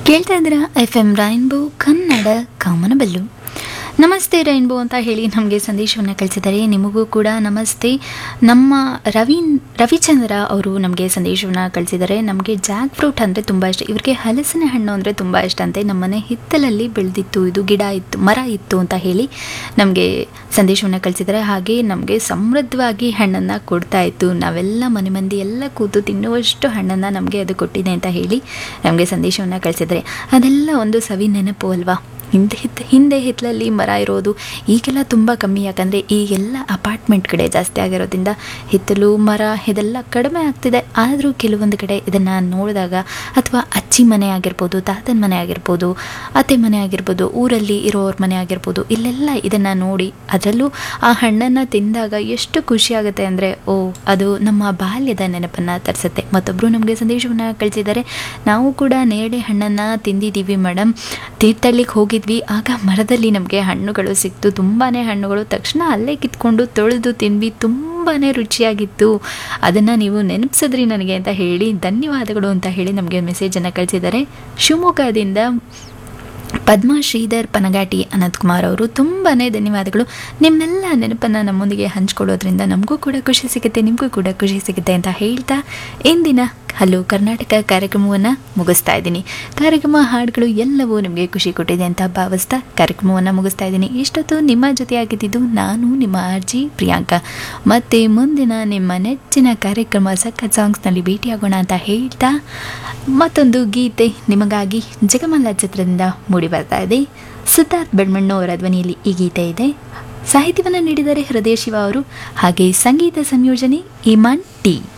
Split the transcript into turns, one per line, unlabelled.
ಕೇಳ್ತಾ ಇದ್ದೀರಾ F M rainbow Kannada ಕಾಮನಬಲ್ಲು ನಮಸ್ತೆ ರೈನ್ಬೋ ಅಂತ ಹೇಳಿ ನಮಗೆ ಸಂದೇಶವನ್ನು ಕಳಿಸಿದ್ದಾರೆ ನಿಮಗೂ ಕೂಡ ನಮಸ್ತೆ ನಮ್ಮ ರವಿ ರವಿಚಂದ್ರ ಅವರು ನಮಗೆ ಸಂದೇಶವನ್ನು ಕಳಿಸಿದ್ದಾರೆ ನಮಗೆ ಜಾಕ್ ಫ್ರೂಟ್ ಅಂದರೆ ತುಂಬ ಇಷ್ಟ ಇವರಿಗೆ ಹಲಸಿನ ಹಣ್ಣು ಅಂದರೆ ತುಂಬ ಇಷ್ಟ ಅಂತೆ ನಮ್ಮನೆ ಹಿತ್ತಲಲ್ಲಿ ಬೆಳೆದಿತ್ತು ಇದು ಗಿಡ ಇತ್ತು ಮರ ಇತ್ತು ಅಂತ ಹೇಳಿ ನಮಗೆ ಸಂದೇಶವನ್ನು ಕಳಿಸಿದ್ದಾರೆ ಹಾಗೆ ನಮಗೆ ಸಮೃದ್ಧವಾಗಿ ಹಣ್ಣನ್ನು ಕೊಡ್ತಾ ಇತ್ತು ನಾವೆಲ್ಲ ಮನೆ ಮಂದಿ ಎಲ್ಲ ಕೂತು ತಿನ್ನುವಷ್ಟು ಹಣ್ಣನ್ನು ನಮಗೆ ಅದು ಕೊಟ್ಟಿದೆ ಅಂತ ಹೇಳಿ ನಮಗೆ ಸಂದೇಶವನ್ನು ಕಳಿಸಿದ್ದಾರೆ ಅದೆಲ್ಲ ಒಂದು ಸವಿ ನೆನಪು ಅಲ್ವಾ ಹಿಂದೆ ಹಿತ್ ಹಿಂದೆ ಹಿತ್ತಲಲ್ಲಿ ಮರ ಇರೋದು ಈಗೆಲ್ಲ ತುಂಬ ಕಮ್ಮಿ ಯಾಕಂದರೆ ಈಗೆಲ್ಲ ಅಪಾರ್ಟ್ಮೆಂಟ್ ಕಡೆ ಜಾಸ್ತಿ ಆಗಿರೋದ್ರಿಂದ ಹಿತ್ತಲು ಮರ ಇದೆಲ್ಲ ಕಡಿಮೆ ಆಗ್ತಿದೆ ಆದರೂ ಕೆಲವೊಂದು ಕಡೆ ಇದನ್ನು ನೋಡಿದಾಗ ಅಥವಾ ಅಜ್ಜಿ ಮನೆ ಆಗಿರ್ಬೋದು ತಾತನ ಮನೆ ಆಗಿರ್ಬೋದು ಅತ್ತೆ ಮನೆ ಆಗಿರ್ಬೋದು ಊರಲ್ಲಿ ಇರೋರ ಮನೆ ಆಗಿರ್ಬೋದು ಇಲ್ಲೆಲ್ಲ ಇದನ್ನು ನೋಡಿ ಅದರಲ್ಲೂ ಆ ಹಣ್ಣನ್ನು ತಿಂದಾಗ ಎಷ್ಟು ಖುಷಿ ಆಗುತ್ತೆ ಅಂದರೆ ಓ ಅದು ನಮ್ಮ ಬಾಲ್ಯದ ನೆನಪನ್ನು ತರಿಸುತ್ತೆ ಮತ್ತೊಬ್ಬರು ನಮಗೆ ಸಂದೇಶವನ್ನು ಕಳಿಸಿದ್ದಾರೆ ನಾವು ಕೂಡ ನೇರಳೆ ಹಣ್ಣನ್ನು ತಿಂದಿದ್ದೀವಿ ಮೇಡಮ್ ತೀರ್ಥಳ್ಳಿಗೆ ಹೋಗಿದ್ವಿ ಆಗ ಮರದಲ್ಲಿ ನಮಗೆ ಹಣ್ಣುಗಳು ಸಿಕ್ತು ತುಂಬಾ ಹಣ್ಣುಗಳು ತಕ್ಷಣ ಅಲ್ಲೇ ಕಿತ್ಕೊಂಡು ತೊಳೆದು ತಿಂದ್ವಿ ತುಂಬಾ ರುಚಿಯಾಗಿತ್ತು ಅದನ್ನು ನೀವು ನೆನಪಿಸಿದ್ರಿ ನನಗೆ ಅಂತ ಹೇಳಿ ಧನ್ಯವಾದಗಳು ಅಂತ ಹೇಳಿ ನಮಗೆ ಮೆಸೇಜನ್ನು ಕಳಿಸಿದ್ದಾರೆ ಶಿವಮೊಗ್ಗದಿಂದ ಪದ್ಮಾ ಶ್ರೀಧರ್ ಪನಗಾಟಿ ಅನಂತ್ ಕುಮಾರ್ ಅವರು ತುಂಬಾ ಧನ್ಯವಾದಗಳು ನಿಮ್ಮೆಲ್ಲ ನೆನಪನ್ನು ನಮ್ಮೊಂದಿಗೆ ಹಂಚ್ಕೊಳ್ಳೋದ್ರಿಂದ ನಮಗೂ ಕೂಡ ಖುಷಿ ಸಿಗುತ್ತೆ ನಿಮಗೂ ಕೂಡ ಖುಷಿ ಸಿಗುತ್ತೆ ಅಂತ ಹೇಳ್ತಾ ಇಂದಿನ ಹಲೋ ಕರ್ನಾಟಕ ಕಾರ್ಯಕ್ರಮವನ್ನು ಮುಗಿಸ್ತಾ ಇದ್ದೀನಿ ಕಾರ್ಯಕ್ರಮ ಹಾಡುಗಳು ಎಲ್ಲವೂ ನಿಮಗೆ ಖುಷಿ ಕೊಟ್ಟಿದೆ ಅಂತ ಭಾವಿಸ್ತಾ ಕಾರ್ಯಕ್ರಮವನ್ನು ಮುಗಿಸ್ತಾ ಇದ್ದೀನಿ ಇಷ್ಟೊತ್ತು ನಿಮ್ಮ ಜೊತೆಯಾಗಿದ್ದು ನಾನು ನಿಮ್ಮ ಅರ್ಜಿ ಪ್ರಿಯಾಂಕಾ ಮತ್ತು ಮುಂದಿನ ನಿಮ್ಮ ನೆಚ್ಚಿನ ಕಾರ್ಯಕ್ರಮ ಸಖತ್ ಸಾಂಗ್ಸ್ನಲ್ಲಿ ಭೇಟಿಯಾಗೋಣ ಅಂತ ಹೇಳ್ತಾ ಮತ್ತೊಂದು ಗೀತೆ ನಿಮಗಾಗಿ ಜಗಮಲ್ಲ ಚಿತ್ರದಿಂದ ಮೂಡಿ ಬರ್ತಾ ಇದೆ ಸಿದ್ಧಾರ್ಥ್ ಬೆಳ್ಮಣ್ಣು ಅವರ ಧ್ವನಿಯಲ್ಲಿ ಈ ಗೀತೆ ಇದೆ ಸಾಹಿತ್ಯವನ್ನು ನೀಡಿದರೆ ಹೃದಯ ಶಿವ ಅವರು ಹಾಗೆ ಸಂಗೀತ ಸಂಯೋಜನೆ ಇಮಾನ್ ಟಿ